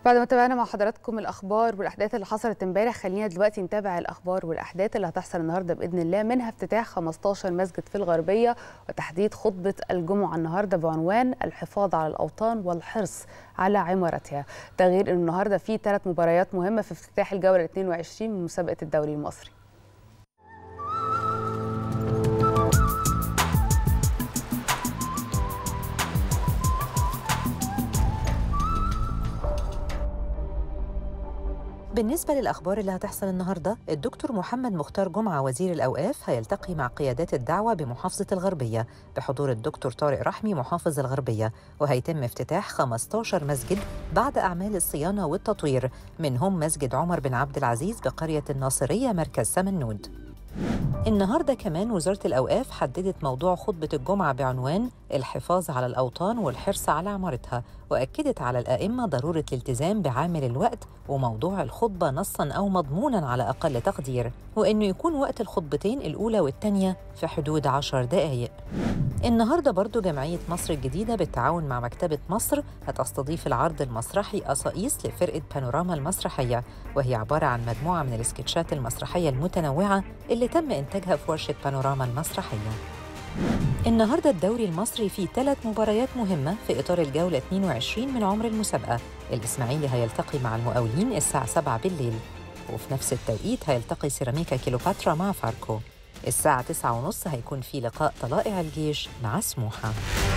بعد ما تابعنا مع حضراتكم الاخبار والاحداث اللي حصلت امبارح خلينا دلوقتي نتابع الاخبار والاحداث اللي هتحصل النهارده باذن الله منها افتتاح 15 مسجد في الغربيه وتحديد خطبه الجمعه النهارده بعنوان الحفاظ على الاوطان والحرص على عمارتها ده غير ان النهارده في ثلاث مباريات مهمه في افتتاح الجوله 22 من مسابقه الدوري المصري بالنسبة للأخبار اللي هتحصل النهاردة الدكتور محمد مختار جمعة وزير الأوقاف هيلتقي مع قيادات الدعوة بمحافظة الغربية بحضور الدكتور طارق رحمي محافظ الغربية وهيتم افتتاح 15 مسجد بعد أعمال الصيانة والتطوير منهم مسجد عمر بن عبد العزيز بقرية الناصرية مركز سمنود النهارده كمان وزاره الاوقاف حددت موضوع خطبه الجمعه بعنوان الحفاظ على الاوطان والحرص على عمارتها واكدت على الائمه ضروره الالتزام بعامل الوقت وموضوع الخطبه نصا او مضمونا على اقل تقدير وانه يكون وقت الخطبتين الاولى والثانيه في حدود عشر دقائق النهارده برضو جمعيه مصر الجديده بالتعاون مع مكتبه مصر هتستضيف العرض المسرحي قصائص لفرقه بانوراما المسرحيه وهي عباره عن مجموعه من السكتشات المسرحيه المتنوعه اللي تم انتاجها في ورشه بانوراما المسرحيه النهارده الدوري المصري فيه ثلاث مباريات مهمة في إطار الجولة 22 من عمر المسابقة، الإسماعيلي هيلتقي مع المقاولين الساعة 7 بالليل، وفي نفس التوقيت هيلتقي سيراميكا كيلوباترا مع فاركو. الساعة 9:30 هيكون في لقاء طلائع الجيش مع سموحة.